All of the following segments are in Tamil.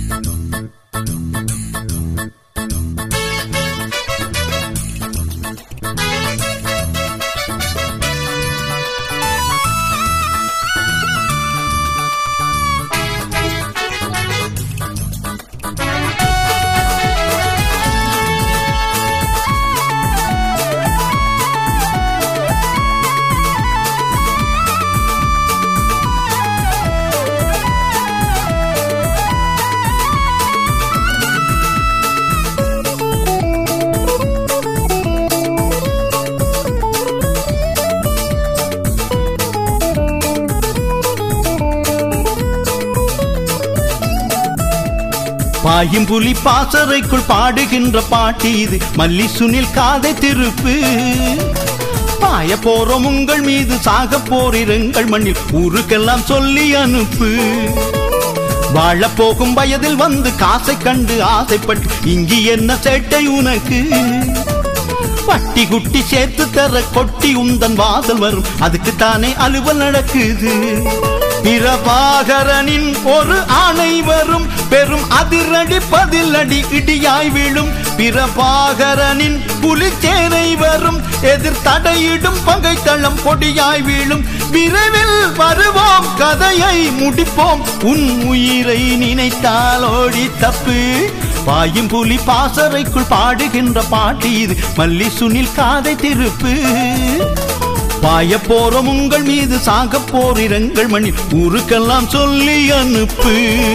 பாயும் புலி பாசறைக்குள் பாடுகின்ற பாட்டு இது மல்லி சுனில் காதை திருப்பு பாய போறோம் உங்கள் மீது சாக போரிருங்கள் மண்ணில் ஊருக்கெல்லாம் சொல்லி அனுப்பு வாழ போகும் வயதில் வந்து காசை கண்டு ஆசைப்பட்டு இங்கு என்ன சேட்டை உனக்கு பட்டி குட்டி சேர்த்து தர கொட்டி உந்தன் வாசல் வரும் அதுக்கு தானே அலுவல் நடக்குது பிரபாகரனின் ஒரு ஆணை வரும் பெரும் அதிரடி பதிலடி இடியாய் விழும் பிரபாகரனின் புலிச்சேனை வரும் எதிர் தடையிடும் பகைத்தளம் பொடியாய் வீழும் விரைவில் வருவோம் கதையை முடிப்போம் உன் உயிரை நினைத்தால் ஓடி தப்பு பாயும் புலி பாசறைக்குள் பாடுகின்ற பாட்டு இது மல்லி சுனில் காதை திருப்பு பாய போறோம் உங்கள் மீது சாக போரிரங்கள் மணி ஊருக்கெல்லாம் சொல்லி அனுப்பு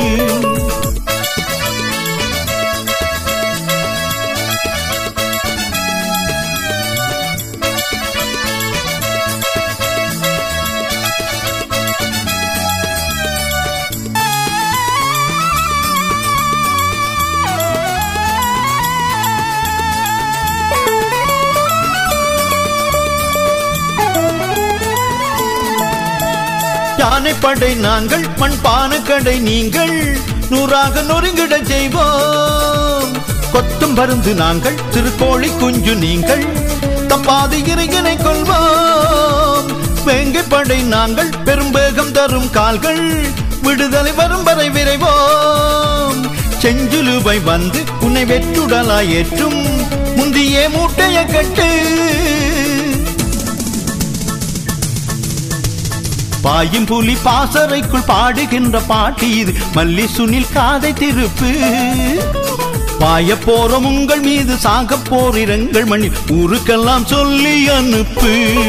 யானைப்படை நாங்கள் மண்பான கடை நீங்கள் நூறாக நொறுங்கிட செய்வோம் கொத்தும் பருந்து நாங்கள் திருக்கோழி குஞ்சு நீங்கள் தப்பாது இறையினை கொள்வோம் வேங்கை படை நாங்கள் பெரும்பேகம் தரும் கால்கள் விடுதலை வரும் வரை விரைவோம் செஞ்சுலுவை வந்து உன்னை வெற்றுடலாய் ஏற்றும் முந்தியே மூட்டைய கட்டு பாயும் புலி பாசறைக்குள் பாடுகின்ற பாட்டு இது மல்லி சுனில் காதை திருப்பு பாய போறோம் உங்கள் மீது சாக போரிரங்கள் மணி ஊருக்கெல்லாம் சொல்லி அனுப்பு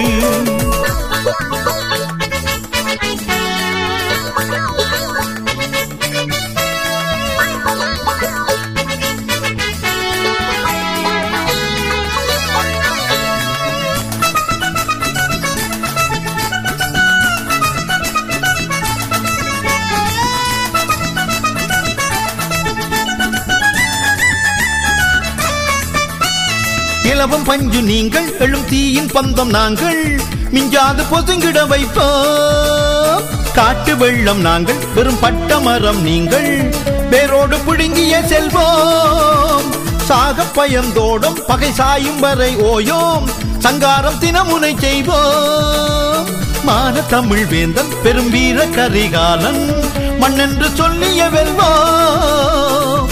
இலவம் பஞ்சு நீங்கள் எழும் தீயின் பந்தம் நாங்கள் மிஞ்சாது பொசுங்கிட வைப்போம் காட்டு வெள்ளம் நாங்கள் பெரும் பட்ட மரம் நீங்கள் வேரோடு புடுங்கிய செல்வோம் சாக பயந்தோடும் பகை சாயும் வரை ஓயோம் சங்காரம் தினமுனை செய்வோம் மான தமிழ் வேந்தன் பெரும் வீர கரிகாலன் மண்ணென்று சொல்லிய வெல்வோம்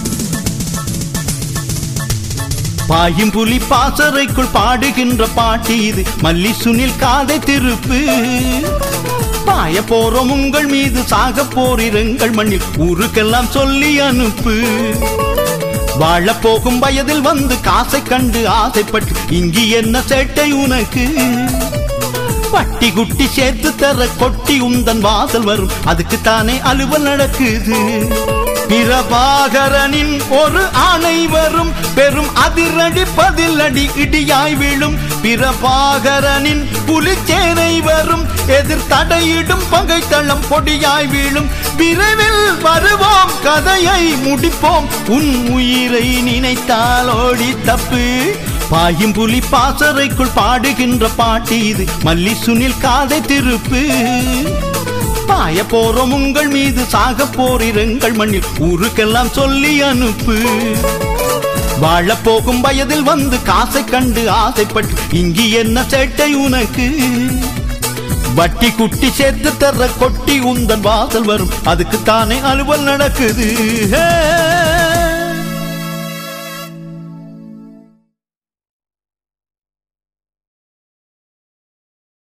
பாயும் புலி பாசறைக்குள் பாடுகின்ற பாட்டு இது மல்லி சுனில் காதை திருப்பு பாய போறோம் உங்கள் மீது சாக போரிருங்கள் மண்ணில் ஊருக்கெல்லாம் சொல்லி அனுப்பு வாழ போகும் வயதில் வந்து காசை கண்டு ஆசைப்பட்டு இங்கு என்ன சேட்டை உனக்கு பட்டி குட்டி சேர்த்து தர கொட்டி உந்தன் வாசல் வரும் அதுக்கு தானே அலுவல் நடக்குது பிரபாகரனின் ஒரு ஆணை வரும் பெரும் அதிரடி பதிலடி இடியாய் விழும் பிரபாகரனின் புலிச்சேனை வரும் எதிர் தடையிடும் பகைத்தளம் பொடியாய் வீழும் விரைவில் வருவோம் கதையை முடிப்போம் உன் உயிரை நினைத்தால் ஓடி தப்பு பாயும் புலி பாசறைக்குள் பாடுகின்ற பாட்டு இது மல்லி சுனில் காதை திருப்பு பாய போறோம் உங்கள் மீது சாக போரிருங்கள் மண்ணில் ஊருக்கெல்லாம் சொல்லி அனுப்பு வாழ போகும் வயதில் வந்து காசை கண்டு ஆசைப்பட்டு இங்கு என்ன சேட்டை உனக்கு வட்டி குட்டி சேர்த்து தர்ற கொட்டி உந்தன் வாசல் வரும் அதுக்கு தானே அலுவல் நடக்குது ஹே